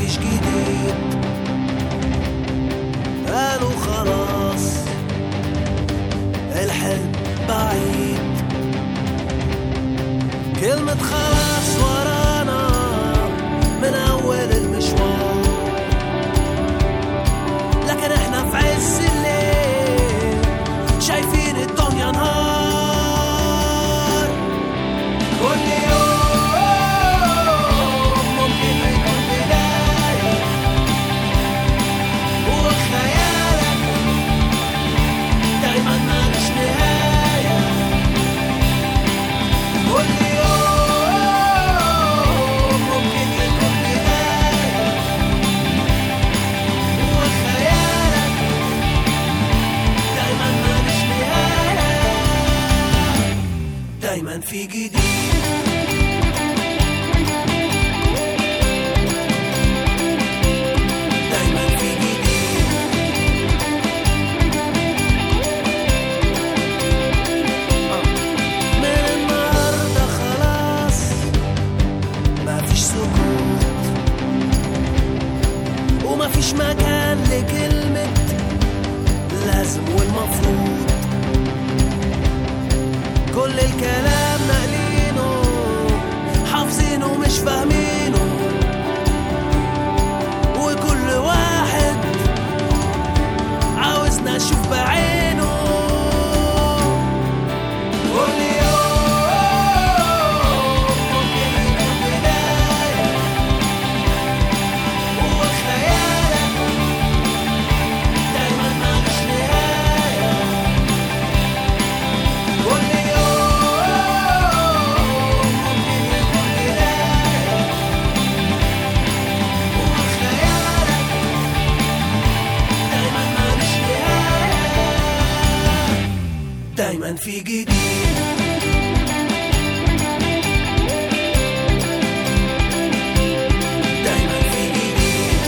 مفيش جديد قالوا خلاص الحلم بعيد كلمة خلاص ورانا من أول المشوار لكن احنا في عز الليل شايفين الدنيا نهار كل يوم ممكن يكون بداية وخيالك دايما مالوش نهاية كل يوم ممكن يكون بداية وخيالك دايما مالوش نهاية دايما في جديد دايما في جديد من النهارده خلاص مفيش سكوت ومفيش مكان لكلمة لازم والمفروض كل الكلام ناقلينه حافظينه مش فاهمينه وكل واحد عاوزنا نشوف بعينه كل يوم ممكن يكون بداية وخيالك دايما مالوش نهاية كل يوم ممكن يكون بداية وخيالك دايما مالوش نهاية دايما في جديد دايما في جديد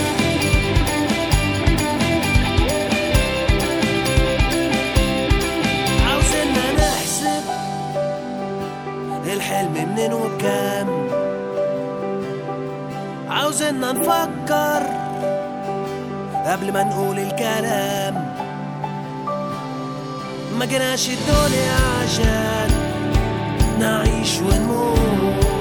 عاوزنا نحسب الحلم منين وبكام عاوزنا نفكر قبل ما نقول الكلام ما جيناش الدنيا عشان نعيش ونموت